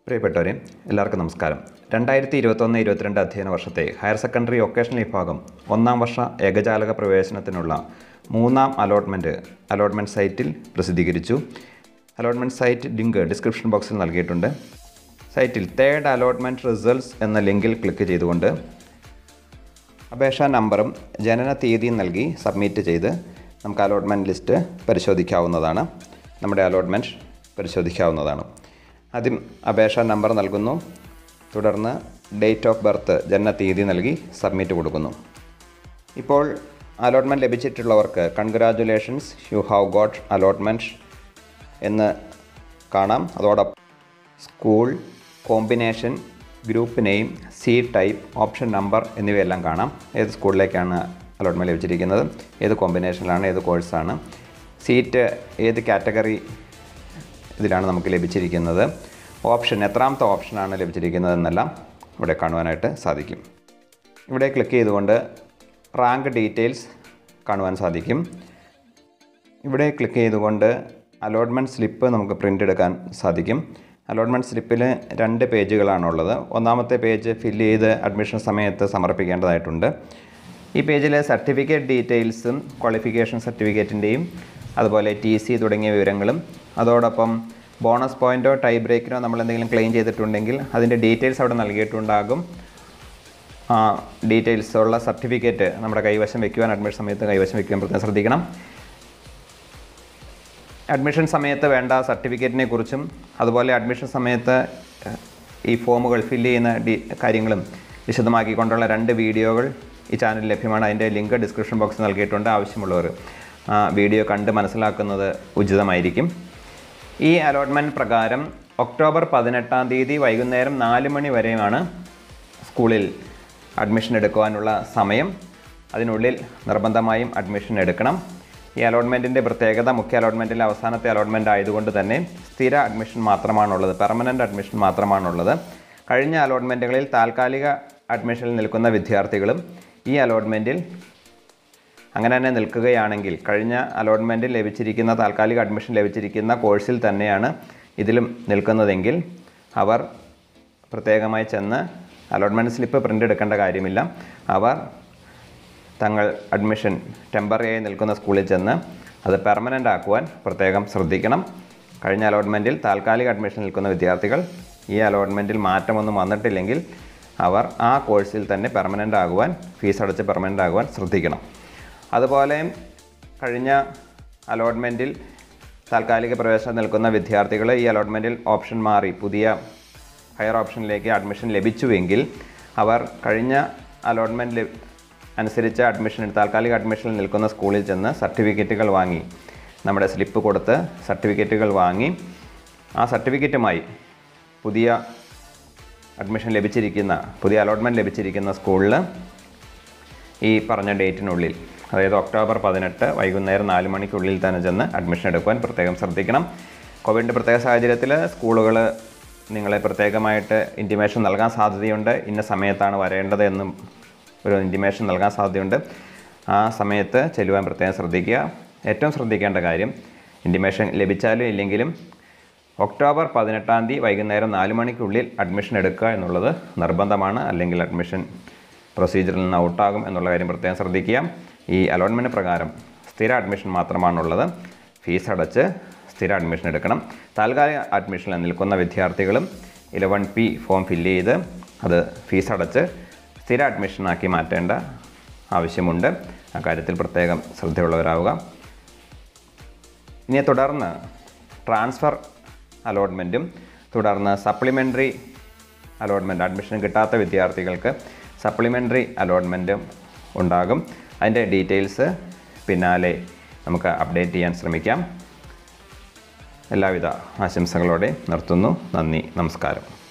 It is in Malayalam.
പ്രിയപ്പെട്ടവരെ എല്ലാവർക്കും നമസ്കാരം രണ്ടായിരത്തി ഇരുപത്തൊന്ന് ഇരുപത്തിരണ്ട് അധ്യയന വർഷത്തെ ഹയർ സെക്കൻഡറി വൊക്കേഷണൽ വിഭാഗം ഒന്നാം വർഷ ഏകജാലക പ്രവേശനത്തിനുള്ള മൂന്നാം അലോട്ട്മെൻറ്റ് അലോട്ട്മെൻറ്റ് സൈറ്റിൽ പ്രസിദ്ധീകരിച്ചു അലോട്ട്മെൻറ്റ് സൈറ്റ് ലിങ്ക് ഡിസ്ക്രിപ്ഷൻ ബോക്സിൽ നൽകിയിട്ടുണ്ട് സൈറ്റിൽ തേർഡ് അലോട്ട്മെൻറ്റ് റിസൾട്ട്സ് എന്ന ലിങ്കിൽ ക്ലിക്ക് ചെയ്തുകൊണ്ട് അപേക്ഷാ നമ്പറും ജനന തീയതിയും നൽകി സബ്മിറ്റ് ചെയ്ത് നമുക്ക് അലോട്ട്മെൻറ്റ് ലിസ്റ്റ് പരിശോധിക്കാവുന്നതാണ് നമ്മുടെ അലോട്ട്മെൻറ്റ് പരിശോധിക്കാവുന്നതാണ് ആദ്യം അപേക്ഷാ നമ്പർ നൽകുന്നു തുടർന്ന് ഡേറ്റ് ഓഫ് ബർത്ത് ജനന തീയതി നൽകി സബ്മിറ്റ് കൊടുക്കുന്നു ഇപ്പോൾ അലോട്ട്മെൻറ്റ് ലഭിച്ചിട്ടുള്ളവർക്ക് congratulations you have got allotment എന്ന് കാണാം അതോടൊപ്പം school combination group name C type option number എന്നിവയെല്ലാം കാണാം ഏത് സ്കൂളിലേക്കാണ് അലോട്ട്മെൻറ്റ് ലഭിച്ചിരിക്കുന്നത് ഏത് കോമ്പിനേഷനിലാണ് ഏത് കോഴ്സാണ് സീറ്റ് ഏത് കാറ്റഗറി ഇതിലാണ് നമുക്ക് ലഭിച്ചിരിക്കുന്നത് ഓപ്ഷൻ എത്രാമത്തെ ഓപ്ഷനാണ് ലഭിച്ചിരിക്കുന്നത് എന്നെല്ലാം ഇവിടെ കാണുവാനായിട്ട് സാധിക്കും ഇവിടെ ക്ലിക്ക് ചെയ്തുകൊണ്ട് റാങ്ക് ഡീറ്റെയിൽസ് കാണുവാൻ സാധിക്കും ഇവിടെ ക്ലിക്ക് ചെയ്തുകൊണ്ട് അലോട്ട്മെൻറ്റ് സ്ലിപ്പ് നമുക്ക് പ്രിൻ്റ് എടുക്കാൻ സാധിക്കും അലോട്ട്മെൻറ്റ് സ്ലിപ്പിൽ രണ്ട് പേജുകളാണുള്ളത് ഒന്നാമത്തെ പേജ് ഫില്ല് ചെയ്ത് അഡ്മിഷൻ സമയത്ത് സമർപ്പിക്കേണ്ടതായിട്ടുണ്ട് ഈ പേജിലെ സർട്ടിഫിക്കറ്റ് ഡീറ്റെയിൽസും ക്വാളിഫിക്കേഷൻ സർട്ടിഫിക്കറ്റിൻ്റെയും അതുപോലെ ടി സി തുടങ്ങിയ വിവരങ്ങളും അതോടൊപ്പം ബോണസ് പോയിൻറ്റോ ടൈ ബ്രേക്കിനോ നമ്മൾ എന്തെങ്കിലും ക്ലെയിം ചെയ്തിട്ടുണ്ടെങ്കിൽ അതിൻ്റെ ഡീറ്റെയിൽസ് അവിടെ നൽകിയിട്ടുണ്ടാകും ആ ഡീറ്റെയിൽസ് ഉള്ള സർട്ടിഫിക്കറ്റ് നമ്മുടെ കൈവശം വെക്കുവാൻ അഡ്മിഷൻ സമയത്ത് കൈവശം വെക്കുവാൻ പ്രത്യേകം ശ്രദ്ധിക്കണം അഡ്മിഷൻ സമയത്ത് വേണ്ട സർട്ടിഫിക്കറ്റിനെ കുറിച്ചും അതുപോലെ അഡ്മിഷൻ സമയത്ത് ഈ ഫോമുകൾ ഫില്ല് ചെയ്യുന്ന ഡി കാര്യങ്ങളും വിശദമാക്കിക്കൊണ്ടുള്ള രണ്ട് വീഡിയോകൾ ഈ ചാനലിൽ ലഭ്യമാണ് അതിൻ്റെ ലിങ്ക് ഡിസ്ക്രിപ്ഷൻ ബോക്സിൽ നൽകിയിട്ടുണ്ട് ആവശ്യമുള്ളവർ ആ വീഡിയോ കണ്ട് മനസ്സിലാക്കുന്നത് ഉചിതമായിരിക്കും ഈ അലോട്ട്മെൻറ്റ് പ്രകാരം ഒക്ടോബർ പതിനെട്ടാം തീയതി വൈകുന്നേരം നാല് മണി വരെയുമാണ് സ്കൂളിൽ അഡ്മിഷൻ എടുക്കുവാനുള്ള സമയം അതിനുള്ളിൽ നിർബന്ധമായും അഡ്മിഷൻ എടുക്കണം ഈ അലോട്ട്മെൻറ്റിൻ്റെ പ്രത്യേകത മുഖ്യ അലോട്ട്മെൻറ്റിലെ അവസാനത്തെ അലോട്ട്മെൻറ്റ് ആയതുകൊണ്ട് തന്നെ സ്ഥിര അഡ്മിഷൻ മാത്രമാണുള്ളത് പെർമനൻ്റ് അഡ്മിഷൻ മാത്രമാണുള്ളത് കഴിഞ്ഞ അലോട്ട്മെൻറ്റുകളിൽ താൽക്കാലിക അഡ്മിഷനിൽ നിൽക്കുന്ന വിദ്യാർത്ഥികളും ഈ അലോട്ട്മെൻറ്റിൽ അങ്ങനെ തന്നെ നിൽക്കുകയാണെങ്കിൽ കഴിഞ്ഞ അലോട്ട്മെൻറ്റിൽ ലഭിച്ചിരിക്കുന്ന താൽക്കാലിക അഡ്മിഷൻ ലഭിച്ചിരിക്കുന്ന കോഴ്സിൽ തന്നെയാണ് ഇതിലും നിൽക്കുന്നതെങ്കിൽ അവർ പ്രത്യേകമായി ചെന്ന് അലോട്ട്മെൻറ്റ് സ്ലിപ്പ് പ്രിൻ്റ് എടുക്കേണ്ട കാര്യമില്ല അവർ തങ്ങൾ അഡ്മിഷൻ ടെമ്പററിയായി നിൽക്കുന്ന സ്കൂളിൽ ചെന്ന് അത് പെർമനൻ്റ് ആക്കുവാൻ പ്രത്യേകം ശ്രദ്ധിക്കണം കഴിഞ്ഞ അലോട്ട്മെൻറ്റിൽ താൽക്കാലിക അഡ്മിഷൻ നിൽക്കുന്ന വിദ്യാർത്ഥികൾ ഈ അലോട്ട്മെൻറ്റിൽ മാറ്റമൊന്നും വന്നിട്ടില്ലെങ്കിൽ അവർ ആ കോഴ്സിൽ തന്നെ പെർമനൻ്റ് ആകുവാൻ ഫീസ് അടച്ച് പെർമനൻ്റ് ആകുവാൻ ശ്രദ്ധിക്കണം അതുപോലെ കഴിഞ്ഞ അലോട്ട്മെൻറ്റിൽ താൽക്കാലിക പ്രവേശനം നിൽക്കുന്ന വിദ്യാർത്ഥികൾ ഈ അലോട്ട്മെൻറ്റിൽ ഓപ്ഷൻ മാറി പുതിയ ഹയർ ഓപ്ഷനിലേക്ക് അഡ്മിഷൻ ലഭിച്ചുവെങ്കിൽ അവർ കഴിഞ്ഞ അലോട്ട്മെൻറ്റ് അനുസരിച്ച് അഡ്മിഷൻ താൽക്കാലിക അഡ്മിഷനിൽ നിൽക്കുന്ന സ്കൂളിൽ ചെന്ന് സർട്ടിഫിക്കറ്റുകൾ വാങ്ങി നമ്മുടെ സ്ലിപ്പ് കൊടുത്ത് സർട്ടിഫിക്കറ്റുകൾ വാങ്ങി ആ സർട്ടിഫിക്കറ്റുമായി പുതിയ അഡ്മിഷൻ ലഭിച്ചിരിക്കുന്ന പുതിയ അലോട്ട്മെൻറ്റ് ലഭിച്ചിരിക്കുന്ന സ്കൂളിൽ ഈ പറഞ്ഞ ഡേറ്റിനുള്ളിൽ അതായത് ഒക്ടോബർ പതിനെട്ട് വൈകുന്നേരം നാല് മണിക്കുള്ളിൽ തന്നെ ചെന്ന് അഡ്മിഷൻ എടുക്കുവാൻ പ്രത്യേകം ശ്രദ്ധിക്കണം കോവിഡിൻ്റെ പ്രത്യേക സാഹചര്യത്തിൽ സ്കൂളുകൾ നിങ്ങളെ പ്രത്യേകമായിട്ട് ഇൻറ്റിമേഷൻ നൽകാൻ സാധ്യതയുണ്ട് ഇന്ന സമയത്താണ് വരേണ്ടത് എന്നും ഒരു ഇൻറ്റിമേഷൻ നൽകാൻ സാധ്യതയുണ്ട് ആ സമയത്ത് ചെല്ലുവാൻ പ്രത്യേകം ശ്രദ്ധിക്കുക ഏറ്റവും ശ്രദ്ധിക്കേണ്ട കാര്യം ഇൻറ്റിമേഷൻ ലഭിച്ചാലും ഇല്ലെങ്കിലും ഒക്ടോബർ പതിനെട്ടാം തീയതി വൈകുന്നേരം നാല് മണിക്കുള്ളിൽ അഡ്മിഷൻ എടുക്കുക എന്നുള്ളത് നിർബന്ധമാണ് അല്ലെങ്കിൽ അഡ്മിഷൻ പ്രൊസീജിയറിൽ നിന്ന് ഔട്ടാകും എന്നുള്ള കാര്യം പ്രത്യേകം ശ്രദ്ധിക്കുക ഈ അലോട്ട്മെൻറ്റ് പ്രകാരം സ്ഥിര അഡ്മിഷൻ മാത്രമാണുള്ളത് ഫീസ് അടച്ച് സ്ഥിര അഡ്മിഷൻ എടുക്കണം താൽക്കാലിക അഡ്മിഷനിൽ നിൽക്കുന്ന വിദ്യാർത്ഥികളും ഇലവൻ പി ഫോം ഫില്ല് ചെയ്ത് അത് ഫീസ് അടച്ച് സ്ഥിര അഡ്മിഷനാക്കി മാറ്റേണ്ട ആവശ്യമുണ്ട് അക്കാര്യത്തിൽ പ്രത്യേകം ശ്രദ്ധയുള്ളവരാവുക ഇനി തുടർന്ന് ട്രാൻസ്ഫർ അലോട്ട്മെൻറ്റും തുടർന്ന് സപ്ലിമെൻ്ററി അലോട്ട്മെൻറ്റ് അഡ്മിഷൻ കിട്ടാത്ത വിദ്യാർത്ഥികൾക്ക് സപ്ലിമെൻ്ററി അലോട്ട്മെൻറ്റും ഉണ്ടാകും അതിൻ്റെ ഡീറ്റെയിൽസ് പിന്നാലെ നമുക്ക് അപ്ഡേറ്റ് ചെയ്യാൻ ശ്രമിക്കാം എല്ലാവിധ ആശംസകളോടെ നിർത്തുന്നു നന്ദി നമസ്കാരം